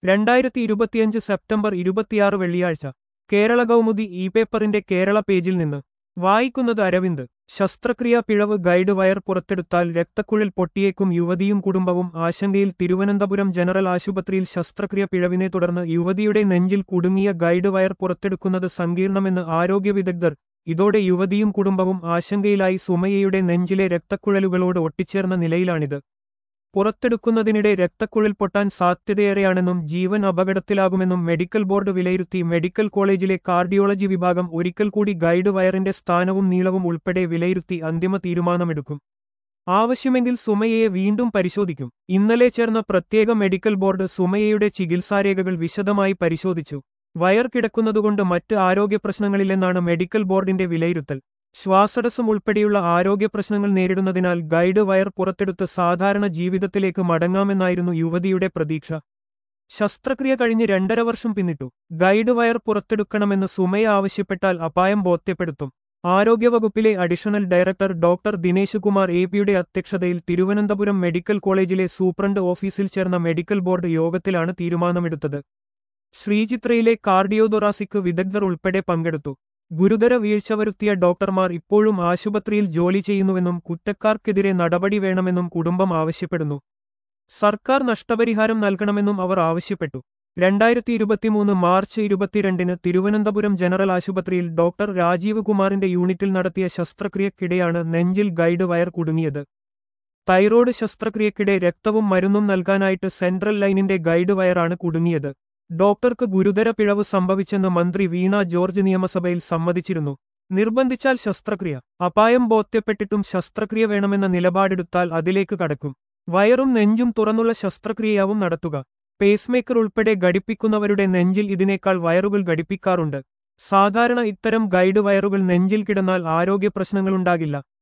രണ്ടായിരത്തി ഇരുപത്തിയഞ്ച് സെപ്റ്റംബർ ഇരുപത്തിയാറ് വെള്ളിയാഴ്ച കേരള കൗമുദി ഇ പേപ്പറിന്റെ കേരള പേജിൽ നിന്ന് വായിക്കുന്നത് അരവിന്ദ് ശസ്ത്രക്രിയാ പിഴവ് ഗൈഡ് വയർ പുറത്തെടുത്താൽ രക്തക്കുഴൽ പൊട്ടിയേക്കും യുവതിയും കുടുംബവും ആശങ്കയിൽ തിരുവനന്തപുരം ജനറൽ ആശുപത്രിയിൽ ശസ്ത്രക്രിയ പിഴവിനെ തുടർന്ന് യുവതിയുടെ നെഞ്ചിൽ കുടുങ്ങിയ ഗൈഡ് വയർ പുറത്തെടുക്കുന്നത് സങ്കീർണമെന്ന് ആരോഗ്യ വിദഗ്ധർ ഇതോടെ യുവതിയും കുടുംബവും ആശങ്കയിലായി സുമയ്യയുടെ നെഞ്ചിലെ രക്തക്കുഴലുകളോട് ഒട്ടിച്ചേർന്ന നിലയിലാണിത് പുറത്തെടുക്കുന്നതിനിടെ രക്തക്കുഴൽ പൊട്ടാൻ സാധ്യതയേറെയാണെന്നും ജീവൻ അപകടത്തിലാകുമെന്നും മെഡിക്കൽ ബോർഡ് വിലയിരുത്തി മെഡിക്കൽ കോളേജിലെ കാർഡിയോളജി വിഭാഗം ഒരിക്കൽ കൂടി ഗൈഡ് വയറിന്റെ സ്ഥാനവും നീളവും ഉൾപ്പെടെ വിലയിരുത്തി അന്തിമ തീരുമാനമെടുക്കും ആവശ്യമെങ്കിൽ സുമയയെ വീണ്ടും പരിശോധിക്കും ഇന്നലെ ചേർന്ന പ്രത്യേക മെഡിക്കൽ ബോർഡ് സുമയയുടെ ചികിത്സാരേഖകൾ വിശദമായി പരിശോധിച്ചു വയർ കിടക്കുന്നതുകൊണ്ട് മറ്റ് ആരോഗ്യപ്രശ്നങ്ങളില്ലെന്നാണ് മെഡിക്കൽ ബോർഡിന്റെ വിലയിരുത്തൽ ശ്വാസടസ്സം ഉൾപ്പെടെയുള്ള ആരോഗ്യ പ്രശ്നങ്ങൾ നേരിടുന്നതിനാൽ ഗൈഡ് വയർ പുറത്തെടുത്ത് സാധാരണ ജീവിതത്തിലേക്ക് മടങ്ങാമെന്നായിരുന്നു യുവതിയുടെ പ്രതീക്ഷ ശസ്ത്രക്രിയ കഴിഞ്ഞ് രണ്ടര വർഷം പിന്നിട്ടു ഗൈഡ് വയർ പുറത്തെടുക്കണമെന്ന് സുമയ ആവശ്യപ്പെട്ടാൽ അപായം ബോധ്യപ്പെടുത്തും ആരോഗ്യവകുപ്പിലെ additional director doctor Dinesh Kumar A പിയുടെ അധ്യക്ഷതയിൽ തിരുവനന്തപുരം മെഡിക്കൽ കോളേജിലെ സൂപ്രണ്ട് ഓഫീസിൽ ചേർന്ന മെഡിക്കൽ ബോർഡ് യോഗത്തിലാണ് തീരുമാനമെടുത്തത് ശ്രീചിത്രയിലെ കാർഡിയോതൊറാസിക് വിദഗ്ധർ ഉൾപ്പെടെ പങ്കെടുത്തു ഗുരുതര വീഴ്ച വരുത്തിയ ഡോക്ടർമാർ ഇപ്പോഴും ആശുപത്രിയിൽ ജോലി ചെയ്യുന്നുവെന്നും കുറ്റക്കാർക്കെതിരെ നടപടി വേണമെന്നും കുടുംബം ആവശ്യപ്പെടുന്നു സർക്കാർ നഷ്ടപരിഹാരം നൽകണമെന്നും അവർ ആവശ്യപ്പെട്ടു രണ്ടായിരത്തി ഇരുപത്തിമൂന്ന് മാർച്ച് ഇരുപത്തിരണ്ടിന് തിരുവനന്തപുരം ജനറൽ ആശുപത്രിയിൽ ഡോക്ടർ രാജീവ് കുമാറിന്റെ യൂണിറ്റിൽ നടത്തിയ ശസ്ത്രക്രിയക്കിടെയാണ് നെഞ്ചിൽ ഗൈഡ് വയർ കുടുങ്ങിയത് തൈറോയ്ഡ് ശസ്ത്രക്രിയക്കിടെ രക്തവും മരുന്നും നൽകാനായിട്ട് സെൻട്രൽ ലൈനിന്റെ ഗൈഡ് വയറാണ് കുടുങ്ങിയത് ഡോക്ടർക്ക് ഗുരുതര പിഴവ് സംഭവിച്ചെന്ന് മന്ത്രി വീണ ജോർജ് നിയമസഭയിൽ സമ്മതിച്ചിരുന്നു നിർബന്ധിച്ചാൽ ശസ്ത്രക്രിയ അപായം ബോധ്യപ്പെട്ടിട്ടും ശസ്ത്രക്രിയ വേണമെന്ന നിലപാടെടുത്താൽ അതിലേക്ക് കടക്കും വയറും നെഞ്ചും തുറന്നുള്ള ശസ്ത്രക്രിയയാവും നടത്തുക പേസ്മേക്കർ ഉൾപ്പെടെ ഘടിപ്പിക്കുന്നവരുടെ നെഞ്ചിൽ ഇതിനേക്കാൾ വയറുകൾ ഘടിപ്പിക്കാറുണ്ട് സാധാരണ ഇത്തരം ഗൈഡ് വയറുകൾ നെഞ്ചിൽ കിടന്നാൽ ആരോഗ്യ പ്രശ്നങ്ങളുണ്ടാകില്ല